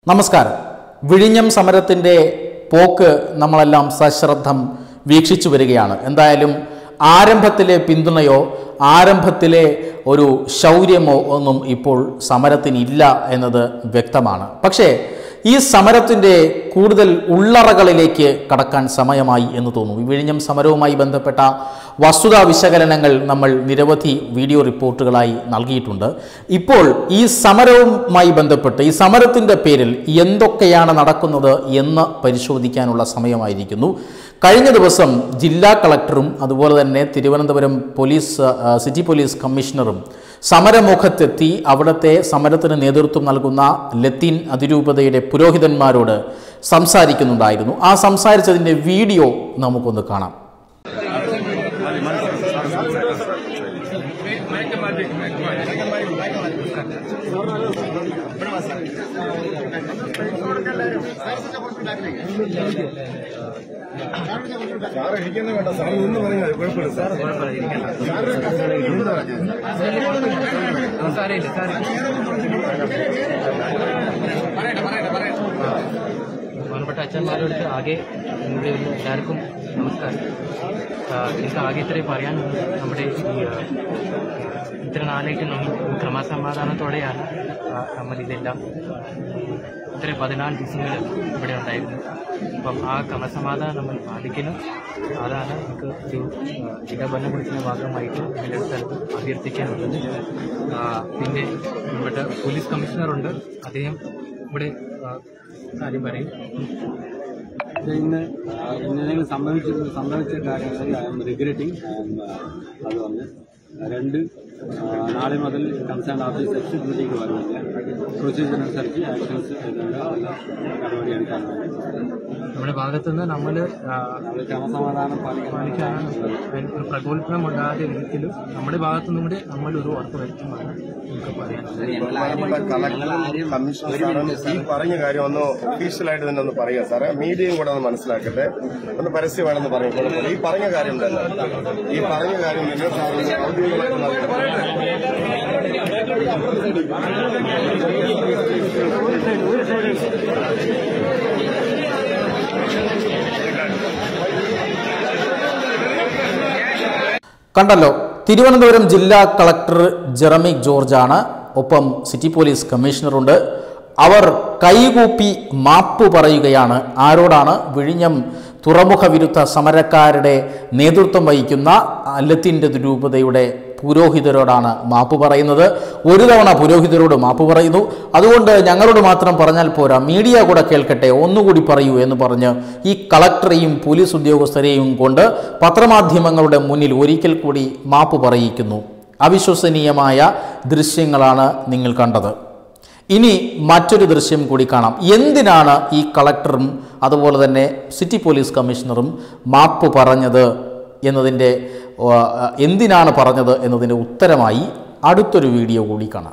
നമസ്കാരം വിഴിഞ്ഞം സമരത്തിൻ്റെ പോക്ക് നമ്മളെല്ലാം സശ്രദ്ധം വീക്ഷിച്ചു വരികയാണ് എന്തായാലും ആരംഭത്തിലെ പിന്തുണയോ ആരംഭത്തിലെ ഒരു ശൗര്യമോ ഒന്നും ഇപ്പോൾ സമരത്തിനില്ല എന്നത് വ്യക്തമാണ് പക്ഷേ ഈ സമരത്തിൻ്റെ കൂടുതൽ ഉള്ളറകളിലേക്ക് കടക്കാൻ സമയമായി എന്ന് തോന്നുന്നു ഈ വിഴിഞ്ഞം സമരവുമായി ബന്ധപ്പെട്ട വസ്തുതാ വിശകലനങ്ങൾ നമ്മൾ നിരവധി വീഡിയോ റിപ്പോർട്ടുകളായി നൽകിയിട്ടുണ്ട് ഇപ്പോൾ ഈ സമരവുമായി ബന്ധപ്പെട്ട് ഈ സമരത്തിൻ്റെ പേരിൽ എന്തൊക്കെയാണ് നടക്കുന്നത് എന്ന് പരിശോധിക്കാനുള്ള സമയമായിരിക്കുന്നു കഴിഞ്ഞ ദിവസം ജില്ലാ കളക്ടറും അതുപോലെ തന്നെ തിരുവനന്തപുരം പോലീസ് ആ, സിറ്റി പോലീസ് കമ്മീഷണറും സമരമുഖത്തെത്തി അവിടുത്തെ സമരത്തിന് നേതൃത്വം നൽകുന്ന ലത്തീൻ അതിരൂപതയുടെ പുരോഹിതന്മാരോട് സംസാരിക്കുന്നുണ്ടായിരുന്നു ആ സംസാരിച്ചതിൻ്റെ വീഡിയോ നമുക്കൊന്ന് കാണാം സാറ് ഇരിക്കുന്ന വേണ്ട സാർ ഒന്ന് പറഞ്ഞാൽ കുഴപ്പമില്ല സാർ സാരമില്ല ബഹുമാനപ്പെട്ട അച്ഛന്മാരോട് ആകെ ഇവിടെ വരുന്ന എല്ലാവർക്കും നമസ്കാരം ആ, എനിക്ക് ആകെ ഇത്രയും പറയാനുള്ളത് നമ്മുടെ ഈ ആ, ഇത്ര നാളായിട്ട് നമ്മൾ ക്രമസമാധാനത്തോടെയാണ് ആ, നമ്മൾ ഇതെല്ലാം ഇത്ര പതിനാല് ദിവസങ്ങൾ ഇവിടെ ഉണ്ടായിരുന്നു അപ്പം ആ ക്രമസമാധാനം നമ്മൾ പാലിക്കണം അതാണ് നമുക്ക് ഒരു ആ, ജില്ലാ ഭരണകൂടത്തിൻ്റെ ഭാഗമായിട്ട് എൻ്റെ സ്ഥലത്ത് അഭ്യർത്ഥിക്കാനുള്ളത് ആ, പിന്നെ ഇവിടെ പോലീസ് കമ്മീഷണറുണ്ട് അദ്ദേഹം ഇവിടെ ആ, കാര്യം പറയും ഇത് ഇന്ന് എന്തെങ്കിലും സംഭവിച്ച സംഭവിച്ച കാര്യങ്ങളിൽ ഐ എം റിഗ്രറ്റിംഗ് അത് വന്ന് രണ്ട് ആ, നാളെ മുതൽ കൺസേൺ ഓഫീസ് എക്സിക്യൂട്ടീവ് വരുന്നില്ല പ്രൊസീജിയർ അനുസരിച്ച് ആക്ഷൻസ് എടുക്കേണ്ട എല്ലാ നടപടി എടുക്കാൻ വേണ്ടി നമ്മുടെ ഭാഗത്തുനിന്ന് നമ്മൾ അത് ക്രമസമാധാനം പാലിക്കാൻ പാലിക്കാനാണ് ഒരു പ്രകോപനം ഉണ്ടാകാത്ത രീതിയിലും നമ്മുടെ ഭാഗത്തുനിന്നും കൂടി നമ്മൾ ഒരു ഉറപ്പ് വരുത്തുന്നതാണ് നമുക്ക് പറയാനുള്ളത് ബഹുമാനപ്പെട്ട കളക്ടറും കമ്മീഷണർ സാറും ഈ പറഞ്ഞ കാര്യം ഒന്ന് ഒഫീഷ്യലായിട്ട് തന്നെ ഒന്ന് പറയുക സാറേ മീഡിയയും കൂടെ ഒന്ന് മനസ്സിലാക്കട്ടെ ഒന്ന് പരസ്യമാണെന്ന് പറയും കുഴപ്പമില്ല ഈ പറഞ്ഞ കാര്യം തന്നെ ഈ പറഞ്ഞ കാര്യം തന്നെ സാർ ഒന്ന് ഔദ്യോഗികമായിട്ട് നൽകണം കണ്ടല്ലോ തിരുവനന്തപുരം ജില്ലാ കളക്ടർ ജെറമി ജോർജാണ് ഒപ്പം സിറ്റി പോലീസ് കമ്മീഷണറുണ്ട് അവർ കൈകൂപ്പി മാപ്പ് പറയുകയാണ് ആരോടാണ് വിഴിഞ്ഞം തുറമുഖ വിരുദ്ധ സമരക്കാരുടെ നേതൃത്വം വഹിക്കുന്ന ലത്തിൻ്റെ രൂപതയുടെ പുരോഹിതരോടാണ് മാപ്പ് പറയുന്നത് ഒരു തവണ പുരോഹിതരോട് മാപ്പ് പറയുന്നു അതുകൊണ്ട് ഞങ്ങളോട് മാത്രം പറഞ്ഞാൽ പോരാ മീഡിയ കൂടെ കേൾക്കട്ടെ ഒന്നുകൂടി പറയൂ എന്ന് പറഞ്ഞ് ഈ കളക്ടറെയും പോലീസ് ഉദ്യോഗസ്ഥരെയും കൊണ്ട് പത്രമാധ്യമങ്ങളുടെ മുന്നിൽ ഒരിക്കൽ കൂടി മാപ്പ് പറയിക്കുന്നു അവിശ്വസനീയമായ ദൃശ്യങ്ങളാണ് നിങ്ങൾ കണ്ടത് ഇനി മറ്റൊരു ദൃശ്യം കൂടി കാണാം എന്തിനാണ് ഈ കളക്ടറും അതുപോലെ തന്നെ സിറ്റി പോലീസ് കമ്മീഷണറും മാപ്പ് പറഞ്ഞത് എന്നതിൻ്റെ ആ, എന്തിനാണ് പറഞ്ഞത് എന്നതിൻ്റെ ഉത്തരമായി അടുത്തൊരു വീഡിയോ കൂടി കാണാം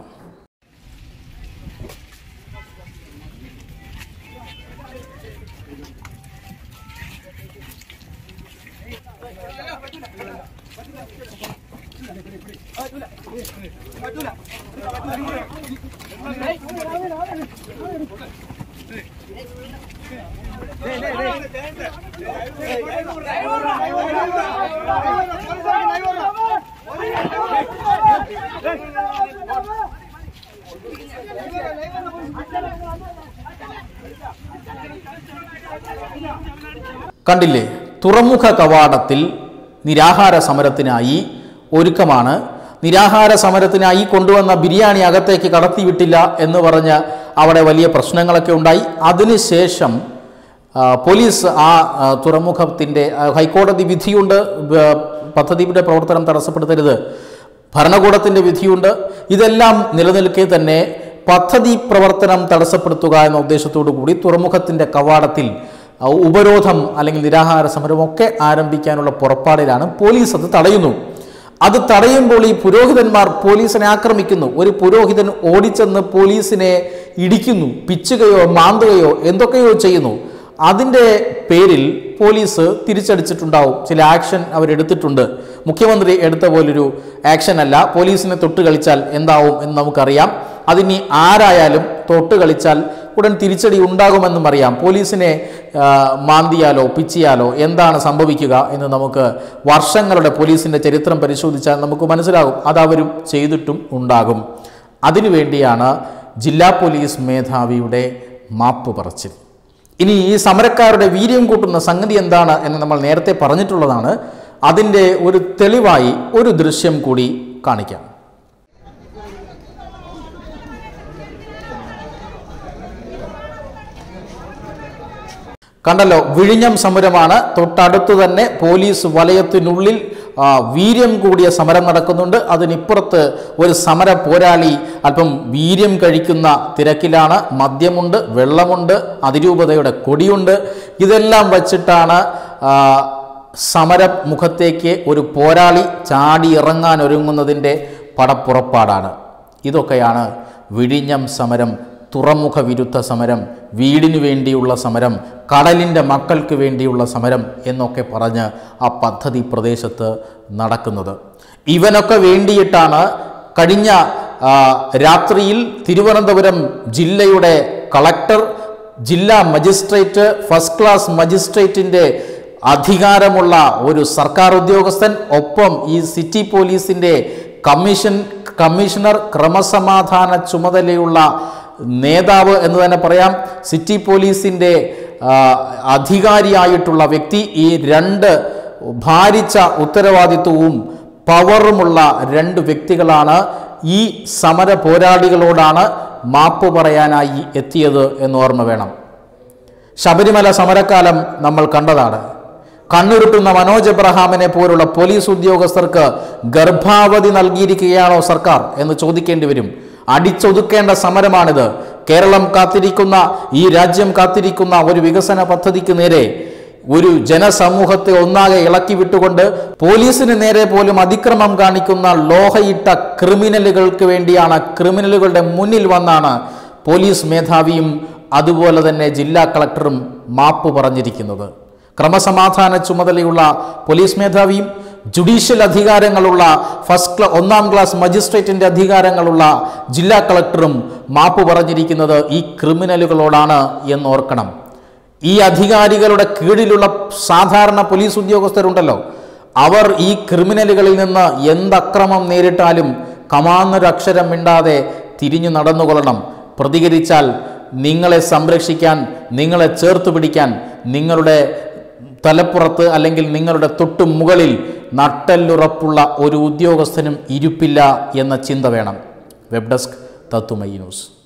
കണ്ടില്ലേ തുറമുഖ കവാടത്തിൽ നിരാഹാര സമരത്തിനായി ഒരുക്കമാണ് നിരാഹാര സമരത്തിനായി കൊണ്ടുവന്ന ബിരിയാണി അകത്തേക്ക് കടത്തിവിട്ടില്ല എന്ന് പറഞ്ഞ് അവിടെ വലിയ പ്രശ്നങ്ങളൊക്കെ ഉണ്ടായി അതിനുശേഷം ആ, പോലീസ് ആ ആ, തുറമുഖത്തിൻ്റെ ആ, ഹൈക്കോടതി വിധിയുണ്ട് ബ- പദ്ധതിയുടെ പ്രവർത്തനം തടസ്സപ്പെടുത്തരുത് ഭരണകൂടത്തിൻ്റെ വിധിയുണ്ട് ഇതെല്ലാം നിലനിൽക്കെ തന്നെ പദ്ധതി പ്രവർത്തനം തടസ്സപ്പെടുത്തുക എന്ന ഉദ്ദേശത്തോടു കൂടി തുറമുഖത്തിൻ്റെ കവാടത്തിൽ ആ, ഉപരോധം അല്ലെങ്കിൽ നിരാഹാര സമരമൊക്കെ ആരംഭിക്കാനുള്ള പുറപ്പാടിലാണ് പോലീസ് അത് തടയുന്നു അത് തടയുമ്പോൾ ഈ പുരോഹിതന്മാർ പോലീസിനെ ആക്രമിക്കുന്നു ഒരു പുരോഹിതൻ ഓടിച്ചെന്ന് പോലീസിനെ ഇടിക്കുന്നു പിച്ചുകയോ മാന്തുകയോ എന്തൊക്കെയോ ചെയ്യുന്നു അതിൻ്റെ പേരിൽ പോലീസ് തിരിച്ചടിച്ചിട്ടുണ്ടാവും ചില ആക്ഷൻ അവരെടുത്തിട്ടുണ്ട് മുഖ്യമന്ത്രി എടുത്ത പോലൊരു ആക്ഷൻ അല്ല പോലീസിനെ തൊട്ട് കളിച്ചാൽ എന്താവും എന്ന് നമുക്കറിയാം അതിനി ആരായാലും തൊട്ട് കളിച്ചാൽ ഉടൻ തിരിച്ചടി ഉണ്ടാകുമെന്നും അറിയാം പോലീസിനെ ആ, മാന്തിയാലോ പിച്ചിയാലോ എന്താണ് സംഭവിക്കുക എന്ന് നമുക്ക് വർഷങ്ങളുടെ പോലീസിൻ്റെ ചരിത്രം പരിശോധിച്ചാൽ നമുക്ക് മനസ്സിലാകും അതവരും ചെയ്തിട്ടും ഉണ്ടാകും അതിനുവേണ്ടിയാണ് ജില്ലാ പോലീസ് മേധാവിയുടെ മാപ്പ് പറച്ചിൽ ഇനി ഈ സമരക്കാരുടെ വീര്യം കൂട്ടുന്ന സംഗതി എന്താണ് എന്ന് നമ്മൾ നേരത്തെ പറഞ്ഞിട്ടുള്ളതാണ് അതിൻ്റെ ഒരു തെളിവായി ഒരു ദൃശ്യം കൂടി കാണിക്കാം കണ്ടല്ലോ വിഴിഞ്ഞം സമരമാണ് തൊട്ടടുത്ത് തന്നെ പോലീസ് വലയത്തിനുള്ളിൽ ആ, വീര്യം കൂടിയ സമരം നടക്കുന്നുണ്ട് അതിനിപ്പുറത്ത് ഒരു സമര പോരാളി അല്പം വീര്യം കഴിക്കുന്ന തിരക്കിലാണ് മദ്യമുണ്ട് വെള്ളമുണ്ട് അതിരൂപതയുടെ കൊടിയുണ്ട് ഇതെല്ലാം വച്ചിട്ടാണ് ആ, സമരമുഖത്തേക്ക് ഒരു പോരാളി ചാടി ഇറങ്ങാൻ ഒരുങ്ങുന്നതിൻ്റെ പടപ്പുറപ്പാടാണ് ഇതൊക്കെയാണ് വിഴിഞ്ഞം സമരം തുറമുഖ വിരുദ്ധ സമരം വീടിനു വേണ്ടിയുള്ള സമരം കടലിൻ്റെ മക്കൾക്ക് വേണ്ടിയുള്ള സമരം എന്നൊക്കെ പറഞ്ഞ് ആ പദ്ധതി പ്രദേശത്ത് നടക്കുന്നത് ഇവനൊക്കെ വേണ്ടിയിട്ടാണ് കഴിഞ്ഞ ആ, രാത്രിയിൽ തിരുവനന്തപുരം ജില്ലയുടെ കളക്ടർ ജില്ലാ മജിസ്ട്രേറ്റ് ഫസ്റ്റ് ക്ലാസ് മജിസ്ട്രേറ്റിൻ്റെ അധികാരമുള്ള ഒരു സർക്കാർ ഉദ്യോഗസ്ഥൻ ഒപ്പം ഈ സിറ്റി പോലീസിൻ്റെ കമ്മീഷൻ കമ്മീഷണർ ക്രമസമാധാന ചുമതലയുള്ള നേതാവ് എന്ന് തന്നെ പറയാം സിറ്റി പോലീസിൻ്റെ ആ, അധികാരിയായിട്ടുള്ള വ്യക്തി ഈ രണ്ട് ഭാരിച്ച ഉത്തരവാദിത്വവും പവറുമുള്ള രണ്ട് വ്യക്തികളാണ് ഈ സമര പോരാളികളോടാണ് മാപ്പ് പറയാനായി എത്തിയത് എന്ന് ഓർമ്മ വേണം ശബരിമല സമരക്കാലം നമ്മൾ കണ്ടതാണ് കണ്ണുരുട്ടുന്ന മനോജ് എബ്രഹാമിനെ പോലുള്ള പോലീസ് ഉദ്യോഗസ്ഥർക്ക് ഗർഭാവധി നൽകിയിരിക്കുകയാണോ സർക്കാർ എന്ന് ചോദിക്കേണ്ടി വരും അടിച്ചൊതുക്കേണ്ട സമരമാണിത് കേരളം കാത്തിരിക്കുന്ന ഈ രാജ്യം കാത്തിരിക്കുന്ന ഒരു വികസന പദ്ധതിക്ക് നേരെ ഒരു ജനസമൂഹത്തെ ഒന്നാകെ ഇളക്കി വിട്ടുകൊണ്ട് പോലീസിന് നേരെ പോലും അതിക്രമം കാണിക്കുന്ന ലോഹയിട്ട ക്രിമിനലുകൾക്ക് വേണ്ടിയാണ് ക്രിമിനലുകളുടെ മുന്നിൽ വന്നാണ് പോലീസ് മേധാവിയും അതുപോലെ തന്നെ ജില്ലാ കളക്ടറും മാപ്പ് പറഞ്ഞിരിക്കുന്നത് ക്രമസമാധാന ചുമതലയുള്ള പോലീസ് മേധാവിയും ജുഡീഷ്യൽ അധികാരങ്ങളുള്ള ഫസ്റ്റ് ക്ലാ ഒന്നാം ക്ലാസ് മജിസ്ട്രേറ്റിന്റെ അധികാരങ്ങളുള്ള ജില്ലാ കളക്ടറും മാപ്പ് പറഞ്ഞിരിക്കുന്നത് ഈ ക്രിമിനലുകളോടാണ് എന്ന് ഓർക്കണം ഈ അധികാരികളുടെ കീഴിലുള്ള സാധാരണ പോലീസ് ഉദ്യോഗസ്ഥരുണ്ടല്ലോ അവർ ഈ ക്രിമിനലുകളിൽ നിന്ന് എന്തക്രമം നേരിട്ടാലും കമാന്നൊരക്ഷരം മിണ്ടാതെ തിരിഞ്ഞു നടന്നുകൊള്ളണം പ്രതികരിച്ചാൽ നിങ്ങളെ സംരക്ഷിക്കാൻ നിങ്ങളെ ചേർത്ത് പിടിക്കാൻ നിങ്ങളുടെ തലപ്പുറത്ത് അല്ലെങ്കിൽ നിങ്ങളുടെ തൊട്ടു മുകളിൽ നട്ടെല്ലുറപ്പുള്ള ഒരു ഉദ്യോഗസ്ഥനും ഇരുപ്പില്ല എന്ന ചിന്ത വേണം വെബ് ഡെസ്ക് തത്തുമൈ ന്യൂസ്